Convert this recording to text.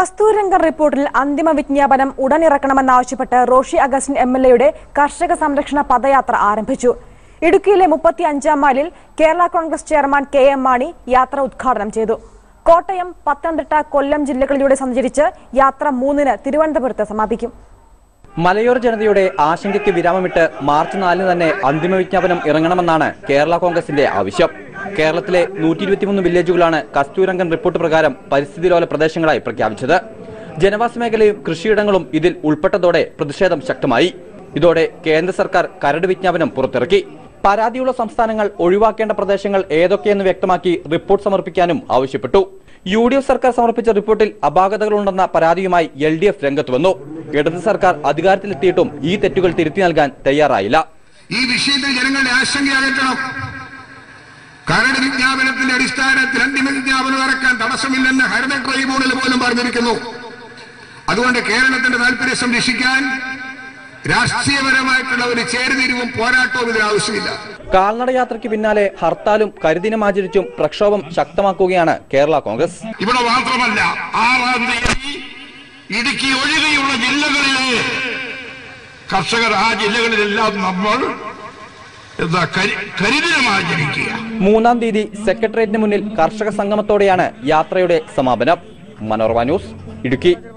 കസ്തൂരിരംഗൻ റിപ്പോർട്ടിൽ അന്തിമ വിജ്ഞാപനം ഉടൻ ഇറക്കണമെന്നാവശ്യപ്പെട്ട് റോഷി അഗസ്റ്റിൻ എം എൽ എയുടെ കർഷക സംരക്ഷണ പദയാത്ര ആരംഭിച്ചു ഇടുക്കിയിലെ മുപ്പത്തി അഞ്ചാം മൈലിൽ Kerala Congress chairman K M Mani യാത്ര ഉദ്ഘാടനം ചെയ്തു കോട്ടയം പത്തനംതിട്ട കൊല്ലം ജില്ലകളിലൂടെ സഞ്ചരിച്ച് യാത്ര മൂന്നിന് തിരുവനന്തപുരത്ത് സമാപിക്കും മലയോര ജനതയുടെ ആശങ്കയ്ക്ക് വിരാമമിട്ട് മാർച്ച് നാലിന് തന്നെ അന്തിമ വിജ്ഞാപനം ഇറങ്ങണമെന്നാണ് കേരള കോൺഗ്രസിന്റെ ആവശ്യം കേരളത്തിലെ നൂറ്റി ഇരുപത്തിമൂന്ന് വില്ലേജുകളാണ് കസ്തൂരംഗൻ റിപ്പോർട്ട് പ്രകാരം പരിസ്ഥിതി ലോല പ്രദേശങ്ങളായി പ്രഖ്യാപിച്ചത് ജനവാസ മേഖലയും കൃഷിയിടങ്ങളും ഇതിൽ ഉൾപ്പെട്ടതോടെ പ്രതിഷേധം ശക്തമായി ഇതോടെ കേന്ദ്ര സർക്കാർ കരട് വിജ്ഞാപനം പുറത്തിറക്കി പരാതിയുള്ള സംസ്ഥാനങ്ങൾ ഒഴിവാക്കേണ്ട പ്രദേശങ്ങൾ ഏതൊക്കെയെന്ന് വ്യക്തമാക്കി റിപ്പോർട്ട് സമർപ്പിക്കാനും ആവശ്യപ്പെട്ടു യു ഡി എഫ് സർക്കാർ സമർപ്പിച്ച റിപ്പോർട്ടിൽ അപാകതകളുണ്ടെന്ന പരാതിയുമായി എൽ ഡി എഫ് രംഗത്ത് വന്നു ഇടത് സർക്കാർ അധികാരത്തിലെത്തിയിട്ടും ഈ തെറ്റുകൾ തിരുത്തി നൽകാൻ തയ്യാറായില്ല ഈ വിഷയത്തിൽ ജനങ്ങളുടെ ആശങ്ക അകറ്റണം കരട് വിജ്ഞാപനത്തിന്റെ അടിസ്ഥാനത്തിൽ അന്തിമ വിജ്ഞാപനം ഇറക്കാൻ തടസ്സമില്ലെന്ന് ഹരിത ട്രൈബ്യൂണൽ പോലും പറഞ്ഞിരിക്കുന്നു അതുകൊണ്ട് കേരളത്തിന്റെ താല്പര്യം സംരക്ഷിക്കാൻ രാഷ്ട്രീയപരമായിട്ടുള്ള ഒരു ചേരുതിരിവും പോരാട്ടവും ഇതിനാവശ്യമില്ല കാൽനട യാത്രയ്ക്ക് പിന്നാലെ ഹർത്താലും കരിദിനം ആചരിച്ചും പ്രക്ഷോഭം ശക്തമാക്കുകയാണ് കേരള കോൺഗ്രസ് ഇവിടെ മാത്രമല്ല ആറാം തീയതി ഇടുക്കി ഒഴികെയുള്ള ജില്ലകളിലെ കർഷകർ ആ ജില്ലകളിലെല്ലാം നമ്മൾ എന്താ കരി- കരിദിനം ആചരിക്കുക മൂന്നാം തീയതി സെക്രട്ടേറിയറ്റിന് മുന്നിൽ കർഷക സംഗമത്തോടെയാണ് യാത്രയുടെ സമാപനം മനോരമ ന്യൂസ് ഇടുക്കി